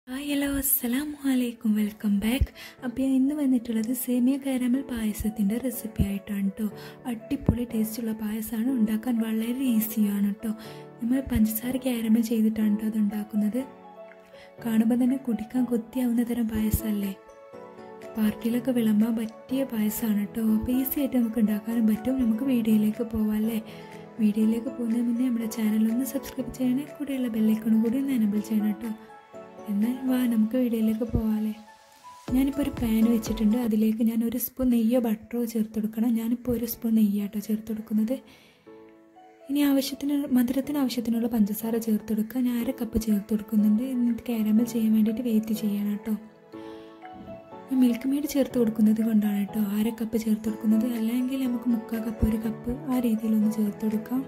hi hello അസ്സലാമു അലൈക്കും welcome back അപ്പോൾ ഞാൻ ഇന്ന് വന്നിട്ടുള്ളത് സേമിയ കാരമൽ പായസത്തിൻ്റെ റെസിപ്പി ആയിട്ടാണ് കേട്ടോ അടിപൊളി ടേസ്റ്റുള്ള പായസമാണ് ഉണ്ടാക്കാൻ വളരെ ഈസിയാണ് കേട്ടോ നമ്മൾ പഞ്ചസാര കാരമൽ ചെയ്തിട്ടാണ് കേട്ടോ അത് ഉണ്ടാക്കുന്നത് കാണുമ്പോൾ തന്നെ കുടിക്കാൻ കൊത്തിയാവുന്ന തരം പായസമല്ലേ പാർട്ടിയിലൊക്കെ വിളമ്പാൻ പറ്റിയ പായസമാണ് കേട്ടോ അപ്പോൾ ഈസി ആയിട്ട് നമുക്ക് ഉണ്ടാക്കാനും പറ്റും നമുക്ക് വീഡിയോയിലേക്ക് പോവാമല്ലേ വീഡിയോയിലേക്ക് പോകുന്നതിന് മുന്നേ നമ്മുടെ ചാനലൊന്ന് സബ്സ്ക്രൈബ് ചെയ്യണേ കൂടെയുള്ള ബെല്ലൈക്കണും കൂടി ഒന്ന് എനബിൾ ചെയ്യണം കേട്ടോ എന്നാൽ വാ നമുക്ക് വീഡിയോയിലേക്ക് പോവാമല്ലേ ഞാനിപ്പോൾ ഒരു പാൻ വെച്ചിട്ടുണ്ട് അതിലേക്ക് ഞാൻ ഒരു സ്പൂൺ നെയ്യോ ബട്ടറോ ചേർത്ത് കൊടുക്കണം ഞാനിപ്പോൾ ഒരു സ്പൂൺ നെയ്യാട്ടോ ചേർത്ത് കൊടുക്കുന്നത് ഇനി ആവശ്യത്തിന് മധുരത്തിന് ആവശ്യത്തിനുള്ള പഞ്ചസാര ചേർത്ത് കൊടുക്കുക ഞാൻ അര കപ്പ് ചേർത്ത് കൊടുക്കുന്നുണ്ട് എന്നിട്ട് കാരമൽ ചെയ്യാൻ വേണ്ടിയിട്ട് വെയിറ്റ് ചെയ്യണം കേട്ടോ മിൽക്ക് മെയ്ഡ് ചേർത്ത് കൊടുക്കുന്നത് കൊണ്ടാണ് കേട്ടോ അര കപ്പ് ചേർത്ത് കൊടുക്കുന്നത് അല്ലെങ്കിൽ നമുക്ക് മുക്കാൽ കപ്പ് ഒരു കപ്പ് ആ രീതിയിലൊന്ന് ചേർത്ത് കൊടുക്കാം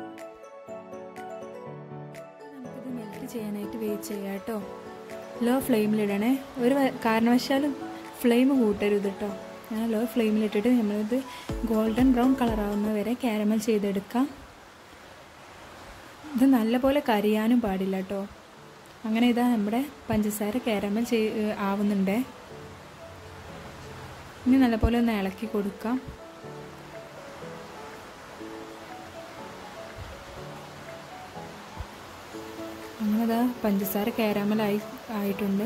നമുക്കിത് മെൽറ്റ് ചെയ്യാനായിട്ട് വെയിറ്റ് ചെയ്യാം കേട്ടോ ലോ ഫ്ലെയിമിലിടണേ ഒരു വ- കാരണവശാലും ഫ്ലെയിം കൂട്ടരുത് കേട്ടോ ഞാൻ ലോ ഫ്ലെയിമിലിട്ടിട്ട് നമ്മളിത് ഗോൾഡൻ ബ്രൗൺ കളറാവുന്ന വരെ കാരമൽ ചെയ്തെടുക്കാം ഇത് നല്ലപോലെ കരിയാനും പാടില്ല കേട്ടോ അങ്ങനെ ഇതാ നമ്മുടെ പഞ്ചസാര കാരമൽ ചെയ് ആവുന്നുണ്ടേ ഇനി നല്ലപോലെ ഒന്ന് ഇളക്കി കൊടുക്കാം അങ്ങനെതാ പഞ്ചസാര കാരാമലായി ആയിട്ടുണ്ട്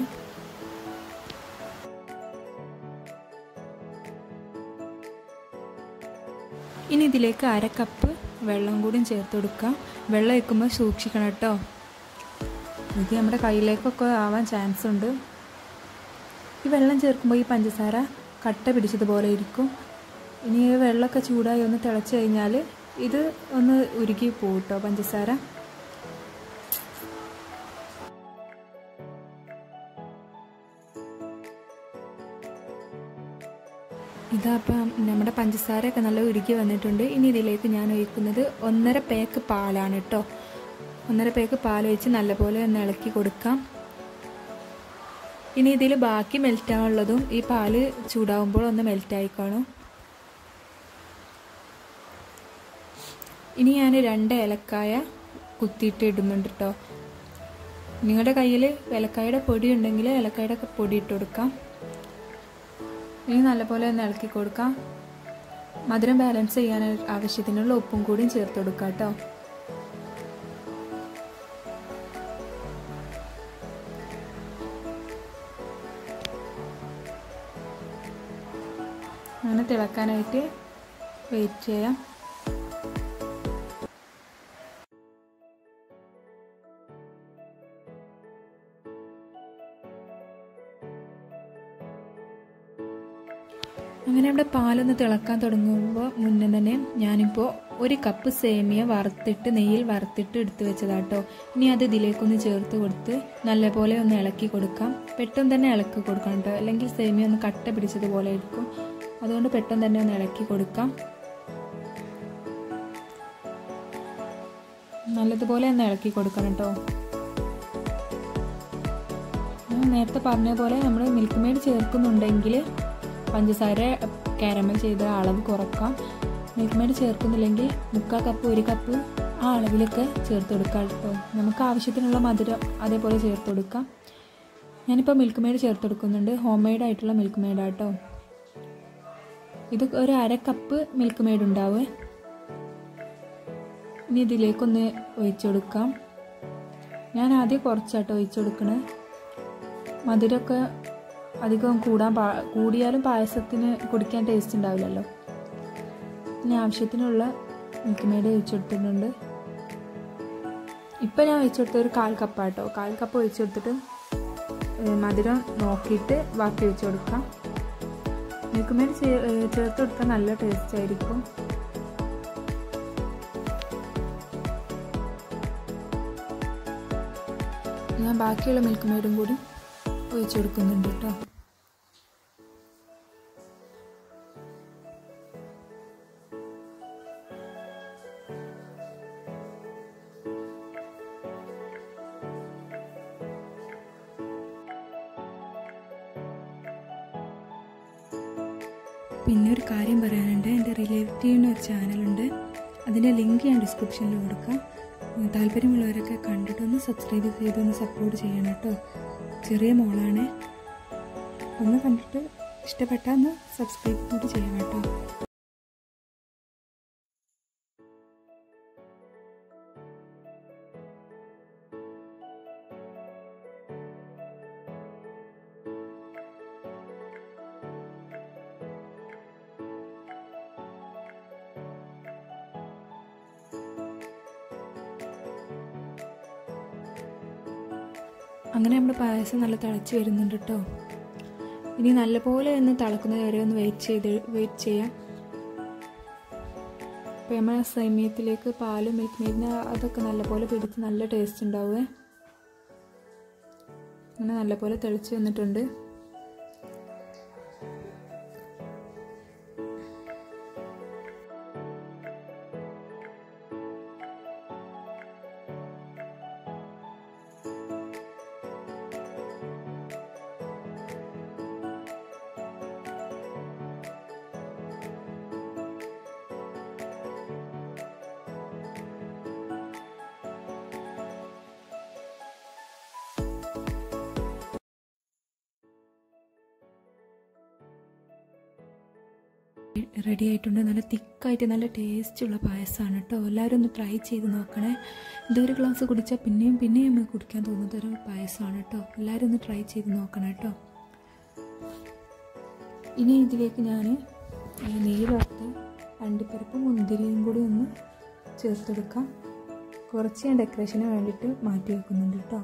ഇനി ഇതിലേക്ക് അര കപ്പ് വെള്ളം കൂടി ചേർത്ത് കൊടുക്കാം വെള്ളം വയ്ക്കുമ്പോൾ സൂക്ഷിക്കണം കേട്ടോ ഇത് നമ്മുടെ കയ്യിലേക്കൊക്കെ ആവാൻ ചാൻസ് ഉണ്ട് ഈ വെള്ളം ചേർക്കുമ്പോൾ ഈ പഞ്ചസാര കട്ട പിടിച്ചതുപോലെ ഇരിക്കും ഇനി ഈ വെള്ളമൊക്കെ ചൂടായി ഒന്ന് തിളച്ച് കഴിഞ്ഞാൽ ഇത് ഒന്ന് ഉരുകി പോകും കേട്ടോ പഞ്ചസാര ഇതാ അപ്പം നമ്മുടെ പഞ്ചസാരയൊക്കെ നല്ല ഉരുക്കി വന്നിട്ടുണ്ട് ഇനി ഇതിലേക്ക് ഞാൻ ഒഴിക്കുന്നത് ഒന്നര പേക്ക് പാലാണ് കേട്ടോ ഒന്നര പേക്ക് പാൽ ഒഴിച്ച് നല്ലപോലെ ഒന്ന് ഇളക്കി കൊടുക്കാം ഇനി ഇതിൽ ബാക്കി മെൽറ്റാവുള്ളതും ഈ പാല് ചൂടാവുമ്പോൾ ഒന്ന് മെൽറ്റായി കാണും ഇനി ഞാൻ രണ്ട് ഏലക്കായ കുത്തിയിട്ട് ഇടുന്നുണ്ട് കേട്ടോ നിങ്ങളുടെ കയ്യിൽ ഏലക്കായുടെ പൊടി ഉണ്ടെങ്കിൽ ഏലക്കായുടെ പൊടി ഇട്ട് കൊടുക്കാം ഇനി നല്ലപോലെ ഒന്ന് ഇളക്കി കൊടുക്കാം മധുരം ബാലൻസ് ചെയ്യാൻ ആവശ്യത്തിനുള്ള ഉപ്പും കൂടിയും ചേർത്ത് കൊടുക്കാം കേട്ടോ അങ്ങനെ തിളക്കാനായിട്ട് വെയിറ്റ് ചെയ്യാം അങ്ങനെ ഇവിടെ പാലൊന്ന് തിളക്കാൻ തുടങ്ങുമ്പോൾ മുന്നേ തന്നെ ഞാനിപ്പോൾ ഒരു കപ്പ് സേമിയ വറുത്തിട്ട് നെയ്യിൽ വറുത്തിട്ട് എടുത്തു വെച്ചതാട്ടോ ഇനി അത് ഇതിലേക്കൊന്ന് ചേർത്ത് കൊടുത്ത് നല്ലപോലെ ഒന്ന് ഇളക്കി കൊടുക്കാം പെട്ടെന്ന് തന്നെ ഇളക്കി കൊടുക്കണം കേട്ടോ അല്ലെങ്കിൽ സേമിയ ഒന്ന് കട്ട പിടിച്ചതുപോലെ ഇരിക്കും അതുകൊണ്ട് പെട്ടെന്ന് തന്നെ ഒന്ന് ഇളക്കി കൊടുക്കാം നല്ലതുപോലെ ഒന്ന് ഇളക്കി കൊടുക്കണം കേട്ടോ ഞാൻ നേരത്തെ പറഞ്ഞ പോലെ നമ്മൾ മിൽക്ക് മെയ്ഡ് ചേർക്കുന്നുണ്ടെങ്കിൽ പഞ്ചസാര കാരമൽ ചെയ്ത അളവ് കുറക്കാം മിൽക്ക് മെയ്ഡ് ചേർക്കുന്നില്ലെങ്കിൽ മുക്കാൽ കപ്പ് ഒരു കപ്പ് ആ അളവിലൊക്കെ ചേർത്ത് കൊടുക്കാം കേട്ടോ നമുക്ക് ആവശ്യത്തിനുള്ള മധുരം അതേപോലെ ചേർത്ത് കൊടുക്കാം ഞാനിപ്പോൾ മിൽക്ക് മെയ്ഡ് ചേർത്ത് കൊടുക്കുന്നുണ്ട് ഹോം മെയ്ഡ് ആയിട്ടുള്ള മിൽക്ക് മെയ്ഡ് ആട്ടോ ഇത് ഒരു അര കപ്പ് മിൽക്ക് മെയ്ഡ് ഉണ്ടാവേ ഇനി ഇതിലേക്കൊന്ന് ഒഴിച്ചു കൊടുക്കാം ഞാൻ ആദ്യം കുറച്ചാട്ടോ ഒഴിച്ചു കൊടുക്കണേ മധുരമൊക്കെ അധികം കൂടാൻ പാ കൂടിയാലും പായസത്തിന് കുടിക്കാൻ ടേസ്റ്റ് ഉണ്ടാവില്ലല്ലോ ഇനി ആവശ്യത്തിനുള്ള മിൽക്ക് മെയ്ഡ് ഒഴിച്ചു കൊടുത്തിട്ടുണ്ട് ഇപ്പം ഞാൻ ഒഴിച്ചു കൊടുത്ത ഒരു കാൽ കപ്പാട്ടോ കാൽ കപ്പ് ഒഴിച്ചു കൊടുത്തിട്ട് മധുരം നോക്കിയിട്ട് ബാക്കി ഒഴിച്ചു കൊടുക്കാം മിൽക്ക് മെയ്ഡ് ചേർത്ത് കൊടുത്താൽ നല്ല ടേസ്റ്റ് ആയിരിക്കും ഞാൻ ബാക്കിയുള്ള മിൽക്ക് മെയ്ഡും കൂടി ഒഴിച്ചു കൊടുക്കുന്നുണ്ട് കേട്ടോ പിന്നെ ഒരു കാര്യം പറയാനുണ്ട് എൻ്റെ റിലേറ്റീവിന് ഒരു ചാനലുണ്ട് അതിൻ്റെ ലിങ്ക് ഞാൻ ഡിസ്ക്രിപ്ഷനിൽ കൊടുക്കാം താല്പര്യമുള്ളവരൊക്കെ കണ്ടിട്ടൊന്ന് സബ്സ്ക്രൈബ് ചെയ്തൊന്ന് സപ്പോർട്ട് ചെയ്യണം കേട്ടോ ചെറിയ മോളാണ് ഒന്ന് കണ്ടിട്ട് ഇഷ്ടപ്പെട്ടാൽ ഒന്ന് സബ്സ്ക്രൈബ് കൂടി ചെയ്യാം കേട്ടോ അങ്ങനെ നമ്മുടെ പായസം നല്ല തിളച്ച് വരുന്നുണ്ട് കേട്ടോ ഇനി നല്ലപോലെ ഒന്ന് തിളക്കുന്നത് വരെ ഒന്ന് വെയിറ്റ് ചെയ്ത് വെയിറ്റ് ചെയ്യാം അപ്പോൾ നമ്മൾ സൈമ്യത്തിലേക്ക് പാലും മിൽക്ക് മെയ്ഡിന് അതൊക്കെ നല്ലപോലെ പിടിച്ച് നല്ല ടേസ്റ്റ് ഉണ്ടാവുക അങ്ങനെ നല്ലപോലെ തിളച്ച് വന്നിട്ടുണ്ട് റെഡി ആയിട്ടുണ്ട് നല്ല തിക്കായിട്ട് നല്ല ടേസ്റ്റുള്ള പായസമാണ് കേട്ടോ എല്ലാവരും ഒന്ന് ട്രൈ ചെയ്ത് നോക്കണേ ഇതൊരു ഗ്ലാസ് കുടിച്ചാൽ പിന്നെയും പിന്നെയും നമുക്ക് കുടിക്കാൻ തോന്നുന്ന ഒരു പായസമാണ് കേട്ടോ എല്ലാവരും ഒന്ന് ട്രൈ ചെയ്ത് നോക്കണം കേട്ടോ ഇനി ഇതിലേക്ക് ഞാൻ നെയ്യ് വറുത്ത് അണ്ടിപ്പരിപ്പ് മുന്തിരിയും കൂടി ഒന്ന് ചേർത്തെടുക്കാം കുറച്ച് ഞാൻ ഡെക്കറേഷന് വേണ്ടിയിട്ട് മാറ്റി വെക്കുന്നുണ്ട് കേട്ടോ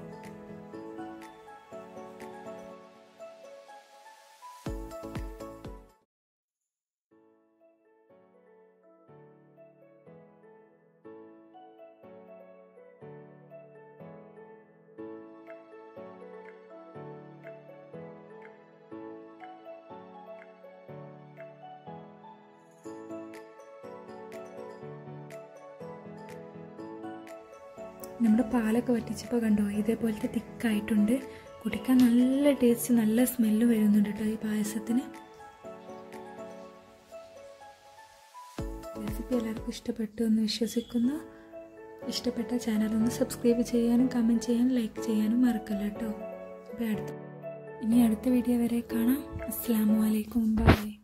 നമ്മുടെ പാലൊക്കെ വറ്റിച്ചപ്പോൾ കണ്ടോ ഇതേപോലത്തെ തിക്കായിട്ടുണ്ട് കുടിക്കാൻ നല്ല ടേസ്റ്റ് നല്ല സ്മെല്ല് വരുന്നുണ്ട് കേട്ടോ ഈ പായസത്തിന് റെസിപ്പി എല്ലാവർക്കും ഇഷ്ടപ്പെട്ടു എന്ന് വിശ്വസിക്കുന്നു ഇഷ്ടപ്പെട്ട ചാനൽ ഒന്ന് സബ്സ്ക്രൈബ് ചെയ്യാനും കമൻറ്റ് ചെയ്യാനും ലൈക്ക് ചെയ്യാനും മറക്കല്ല കേട്ടോ അപ്പോൾ അടുത്ത ഇനി അടുത്ത വീഡിയോ വരെ കാണാം അസ്സാം വലൈക്കും ബൈ